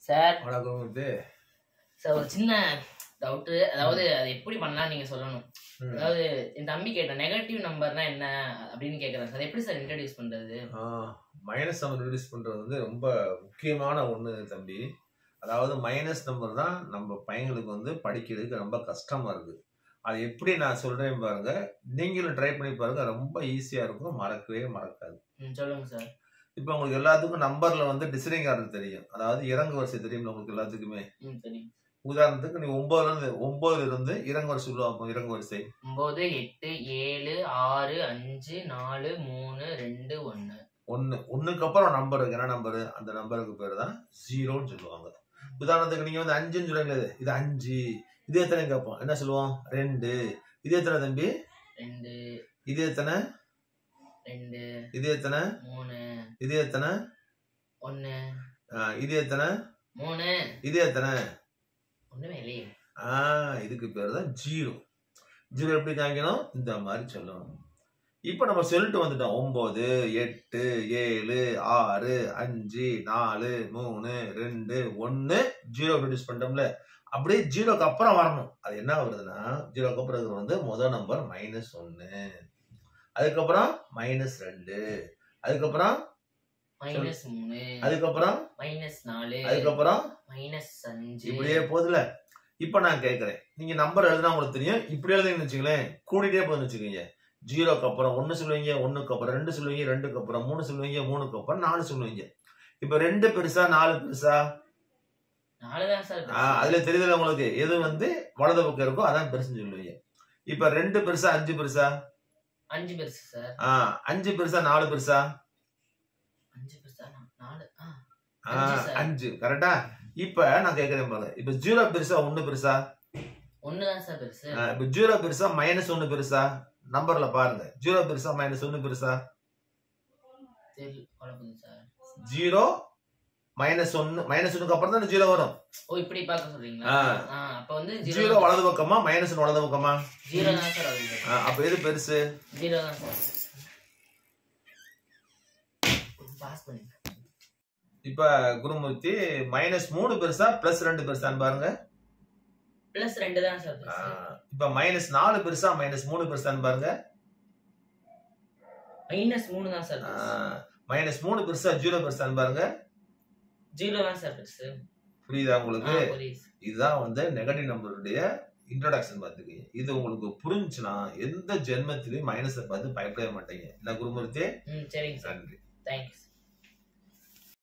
Sir வணக்கம் வந்து sir ஒரு சின்ன டவுட்டு அதாவது அது எப்படி பண்ணலாம் நீங்க சொல்லணும் அதாவது என் தம்பி கேட்டான் நெகட்டிவ் நம்பர்னா என்ன அப்படின்னு கேக்குறேன் சார் எப்படி சார் இன்ட்ரடியூஸ் பண்றது மைனஸ் நம்பர் ரிலீஸ் பண்றது வந்து ரொம்ப முக்கியமான ஒண்ணு தம்பி அதாவது மைனஸ் நம்பர் தான் நம்ம பையங்களுக்கு வந்து படிக்கிறதுக்கு ரொம்ப கஷ்டமா இருக்கு அது எப்படி நான் சொல்றேன் பாருங்க நீங்களும் ட்ரை பண்ணி பாருங்க ரொம்ப ஈஸியா இருக்கும் மறக்கவே மறக்காது ம், சொல்லுங்க சார் இப்போ உங்களுக்கு எல்லாத்துக்கும் நம்பர்ல வந்து டிசைனிங் ஆர்டர் தெரியும் அதாவது இறங்கு வரிசை தெரியும் உங்களுக்கு எல்லாத்துக்குமே ம் தெரியும் உதாரணத்துக்கு நீ ஒன்பதுல இருந்து ஒன்பதுல இருந்து இறங்கு வரிசை சொல்லுவாங்க இறங்கு வரிசை ஒன்பது எட்டு ஏழு ஆறு அஞ்சு நாலு மூணு ரெண்டு ஒன்னு ஒன்று ஒன்றுக்கு அப்புறம் நம்பர் இருக்கு என்ன நம்பர் அந்த நம்பருக்கு பேர் தான் ஜீரோன்னு சொல்லுவாங்க உதாரணத்துக்கு நீங்க வந்து அஞ்சுன்னு சொல்லுங்க இது அஞ்சு இது எத்தனை கேட்போம் என்ன சொல்லுவோம் ரெண்டு இது எத்தனை தம்பி ரெண்டு இது எத்தனை ரெண்டு இது எத்தனை மூணு இது எத்தனை ஒன்னு ஆ, இது எத்தனை மூணு இது எத்தனை ஒண்ணுமே இல்லையே ஆ இதுக்கு பேர் தான் ஜீரோ ஜீரோ எப்படி காமிக்கணும் இந்த மாதிரி சொல்லணும் இப்போ நம்ம சொல்லிட்டு வந்துட்டோம் ஒன்பது எட்டு ஏழு ஆறு அஞ்சு நாலு மூணு ரெண்டு ஒன்று ஜீரோ ரிடியூஸ் பண்ணிட்டோம்ல அப்படியே ஜீரோக்கு அப்புறம் வரணும் அது என்ன வருதுன்னா ஜீரோக்கு அப்புறம் இருக்கிறது வந்து முதல் நம்பர் மைனஸ் ஒன்று அதுக்கப்புறம் மைனஸ் ரெண்டு அதுக்கப்புறம் மைனஸ் மூணு அதுக்கப்புறம் மைனஸ் நாலு அதுக்கப்புறம் மைனஸ் அஞ்சு இப்படியே போகுதுல இப்ப நான் கேக்குறேன் நீங்க நம்பர் எழுதுனா உங்களுக்கு தெரியும் இப்படி எழுதுங்கன்னு வச்சுங்களேன் கூடிட்டே போகுதுன்னு வச்சுக்கோங்க ஜீரோக்கு அப்புறம் ஒன்னு சொல்லுவீங்க ஒண்ணுக்கு அப்புறம் ரெண்டு சொல்லுவீங்க ரெண்டுக்கு அப்புறம் மூணு சொல்லுவீங்க மூணுக்கு அப்புறம் நாலு சொல்லுவீங்க இப்ப ரெண்டு பெருசா நாலு பெருசா நாலுதான் சார் ஆஹ் அதுல தெரியுதுல உங்களுக்கு எது வந்து வலது பக்கம் இருக்கோ அதான் பெருசுன்னு சொல்லுவீங்க இப்ப ரெண்டு பெருசா அஞ்சு பெருசா அஞ்சு பெருசு சார் ஆஹ் அஞ்சு பெருசா நாலு பெருசா அஞ்சு பெருசா நா- நாலு ஆ ஆஹ் அஞ்சு sir. அஞ்சு கரெக்டா இப்ப நான் கேக்குறேன் பாருங்க இப்ப ஜீரோ பெருசா ஒண்ணு பெருசா ஒண்ணுதான் சார் பெருசு ஆஹ் இப்ப ஜீரோ பெருசா மைனஸ் ஒன்னு பெருசா நம்பர்ல பாருங்க ஜீரோ பெருசா மைனஸ் ஒன்னு பெருசா தெரியல குழப்பது சார் ஜீரோ மைனஸ் ஒன்னு மைனஸ் ஒன்னுக்கு அப்புறம் தான் ஜீரோ வரும் ஓ இப்படி பார்க்க சொல்றீங்களா ஆ. ஆ, அப்ப வந்து ஜீரோ ஜீரோ வலது பக்கமா மைனஸ் ஒன்னு வலது பக்கமா ஜீரோ தான் சார் வருது ஆஹ் அப்ப எது பெருசு ஜீரோ தான் சார் பாஸ் பண்ணுங்க இப்ப குருமூர்த்தி மைனஸ் மூணு பெருசா பிளஸ் ரெண்டு பெருசான்னு பாருங்க பிளஸ் ரெண்டு தான் சார் பெருசு ஆஹ் இப்ப மைனஸ் நாலு பெருசா மைனஸ் மூணு பெருசான்னு பாருங்க மைனஸ் மூணு தான் சார் பெருசு மைனஸ் மூணு பெருசா ஜீரோ பெருசான்னு பாருங்க ஜீரோ தான் சார் பெருசு புரியுதா ஆ, உங்களுக்கு புரியுது இதுதான் வந்து நெகட்டிவ் நம்பருடைய இன்ட்ரோடக்ஷன் பார்த்துக்கீங்க இது உங்களுக்கு புரிஞ்சுச்சுன்னா எந்த ஜென்மத்திலையும் மைனஸை பார்த்து பயப்படவே மாட்டீங்க என்ன குருமூர்த்தி ம் சரிங்க சார் நன்றி தேங்க்ஸ்